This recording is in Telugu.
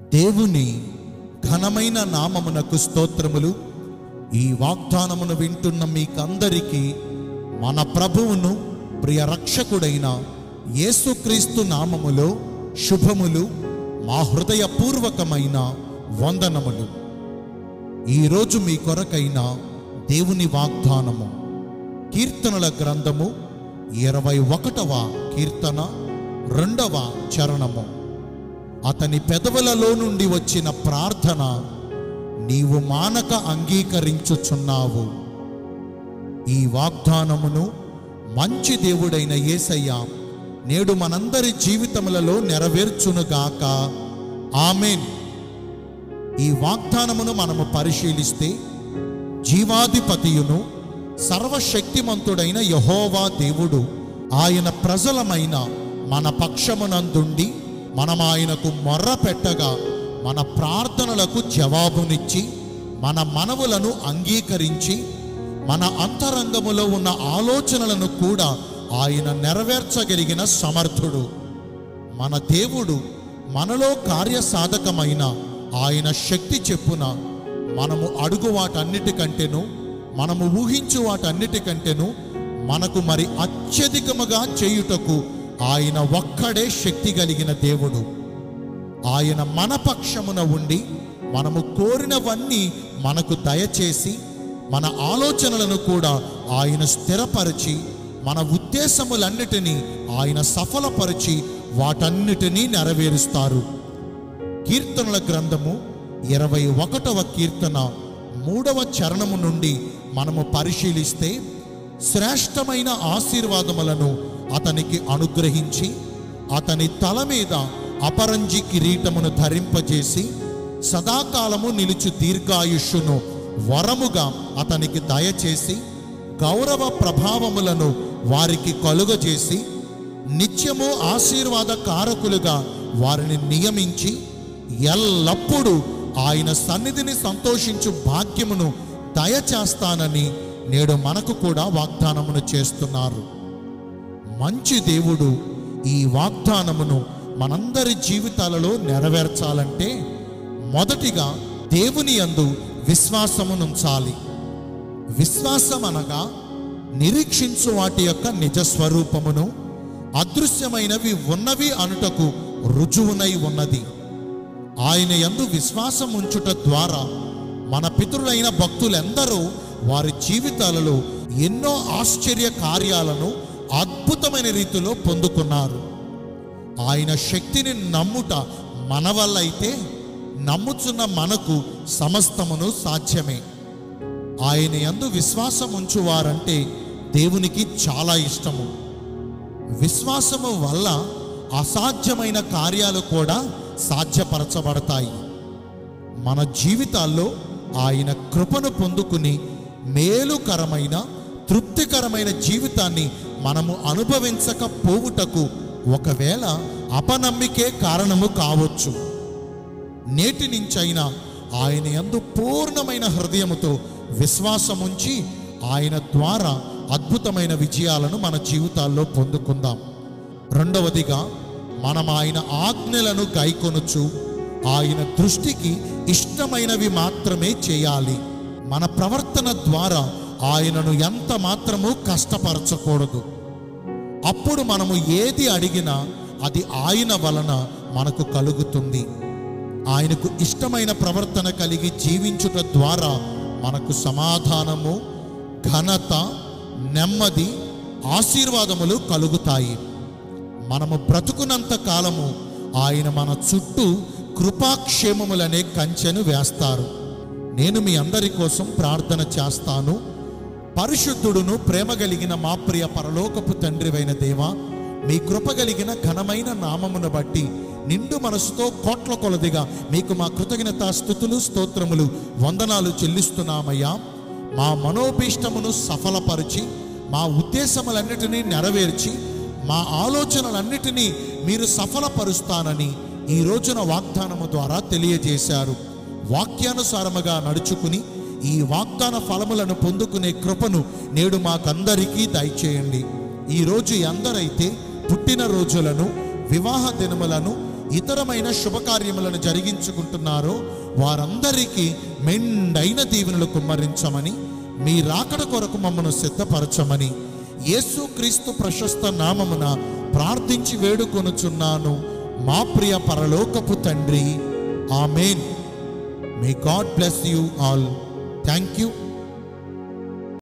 దేవుని ఘనమైన నామమునకు స్తోత్రములు ఈ వాగ్దానమును వింటున్న మీకందరికీ మన ప్రభువును ప్రియ రక్షకుడైన యేసుక్రీస్తు నామములో శుభములు మా హృదయపూర్వకమైన వందనములు ఈరోజు మీ కొరకైన దేవుని వాగ్దానము కీర్తనల గ్రంథము ఇరవై ఒకటవ కీర్తన రెండవ చరణము అతని పెదవులలో నుండి వచ్చిన ప్రార్థన నీవు మానక అంగీకరించుచున్నావు ఈ వాగ్దానమును మంచి దేవుడైన యేసయ్య నేడు మనందరి జీవితములలో నెరవేర్చునుగాక ఆమెన్ ఈ వాగ్దానమును మనము పరిశీలిస్తే జీవాధిపతియును సర్వశక్తిమంతుడైన యహోవా దేవుడు ఆయన ప్రజలమైన మన పక్షమునందుండి మనం ఆయనకు మొర్ర పెట్టగా మన ప్రార్థనలకు జవాబునిచ్చి మన మనవులను అంగీకరించి మన అంతరంగములో ఉన్న ఆలోచనలను కూడా ఆయన నెరవేర్చగలిగిన సమర్థుడు మన దేవుడు మనలో కార్యసాధకమైన ఆయన శక్తి చెప్పున మనము అడుగు వాటన్నిటికంటేను మనము ఊహించు వాటన్నిటికంటేను మనకు మరి అత్యధికముగా చేయుటకు ఆయన ఒక్కడే శక్తి కలిగిన దేవుడు ఆయన మన పక్షమున ఉండి మనము కోరినవన్నీ మనకు దయచేసి మన ఆలోచనలను కూడా ఆయన స్థిరపరిచి మన ఉద్దేశములన్నిటినీ ఆయన సఫలపరిచి వాటన్నిటినీ నెరవేరుస్తారు కీర్తనల గ్రంథము ఇరవై ఒకటవ కీర్తన మూడవ చరణము నుండి మనము పరిశీలిస్తే శ్రేష్టమైన ఆశీర్వాదములను అతనికి అనుగ్రహించి అతని తల మీద అపరంజి కిరీటమును ధరింపజేసి సదాకాలము నిలుచు దీర్ఘాయుష్యును వరముగా అతనికి దయచేసి గౌరవ ప్రభావములను వారికి కలుగజేసి నిత్యము ఆశీర్వాద కారకులుగా వారిని నియమించి ఎల్లప్పుడూ ఆయన సన్నిధిని సంతోషించు భాగ్యమును దయచేస్తానని నేడు మనకు కూడా వాగ్దానమును చేస్తున్నారు మంచి దేవుడు ఈ వాగ్దానమును మనందరి జీవితాలలో నెరవేర్చాలంటే మొదటిగా దేవుని యందు విశ్వాసమునుంచాలి విశ్వాసం అనగా నిరీక్షించు వాటి యొక్క నిజ స్వరూపమును అదృశ్యమైనవి ఉన్నవి అనుటకు రుజువునై ఉన్నది ఆయన యందు విశ్వాసం ఉంచుట ద్వారా మన పితరులైన భక్తులెందరూ వారి జీవితాలలో ఎన్నో ఆశ్చర్య కార్యాలను అద్భుతమైన రీతిలో పొందుకున్నారు ఆయన శక్తిని నమ్ముట మన వల్ల అయితే నమ్ముచున్న మనకు సమస్తమును సాధ్యమే ఆయన యందు విశ్వాసం ఉంచువారంటే దేవునికి చాలా ఇష్టము విశ్వాసము వల్ల అసాధ్యమైన కార్యాలు కూడా సాధ్యపరచబడతాయి మన జీవితాల్లో ఆయన కృపను పొందుకుని మేలుకరమైన తృప్తికరమైన జీవితాన్ని మనము అనుభవించకపోవుటకు ఒకవేళ అపనమ్మికే కారణము కావచ్చు నేటి నుంచైనా ఆయన యందు పూర్ణమైన హృదయముతో విశ్వాసముంచి ఆయన ద్వారా అద్భుతమైన విజయాలను మన జీవితాల్లో పొందుకుందాం రెండవదిగా మనం ఆయన ఆజ్ఞలను గైకొనుచు ఆయన దృష్టికి ఇష్టమైనవి మాత్రమే చేయాలి మన ప్రవర్తన ద్వారా ఆయనను ఎంత మాత్రము కష్టపరచకూడదు అప్పుడు మనము ఏది అడిగినా అది ఆయన వలన మనకు కలుగుతుంది ఆయనకు ఇష్టమైన ప్రవర్తన కలిగి జీవించుట ద్వారా మనకు సమాధానము ఘనత నెమ్మది ఆశీర్వాదములు కలుగుతాయి మనము బ్రతుకునంత కాలము ఆయన మన చుట్టూ కృపాక్షేమములనే కంచెను వేస్తారు నేను మీ అందరి కోసం ప్రార్థన చేస్తాను పరిశుద్ధుడును ప్రేమ కలిగిన మా ప్రియ పరలోకపు తండ్రివైన దేవా మీ కృప కలిగిన ఘనమైన నామమును బట్టి నిండు మనసుతో కోట్ల కొలదిగా మీకు మా కృతజ్ఞత స్థుతులు స్తోత్రములు వందనాలు చెల్లిస్తున్నామయ్యా మా మనోభీష్టమును సఫలపరిచి మా ఉద్దేశములన్నిటినీ నెరవేర్చి మా ఆలోచనలన్నిటినీ మీరు సఫలపరుస్తానని ఈ రోజున వాగ్దానము ద్వారా తెలియజేశారు వాక్యానుసారముగా నడుచుకుని ఈ వాగ్దాన ఫలములను పొందుకునే కృపను నేడు మాకందరికీ దయచేయండి ఈరోజు ఎందరైతే పుట్టిన రోజులను వివాహ దినములను ఇతరమైన శుభకార్యములను జరిగించుకుంటున్నారో వారందరికీ మెండైన దీవెనలు కుమ్మరించమని మీ రాకడ కొరకు మమ్మను సిద్ధపరచమని యేసుక్రీస్తు ప్రశస్త నామమున ప్రార్థించి వేడుకొనుచున్నాను మా ప్రియ పరలోకపు తండ్రి amen may God bless you all thank you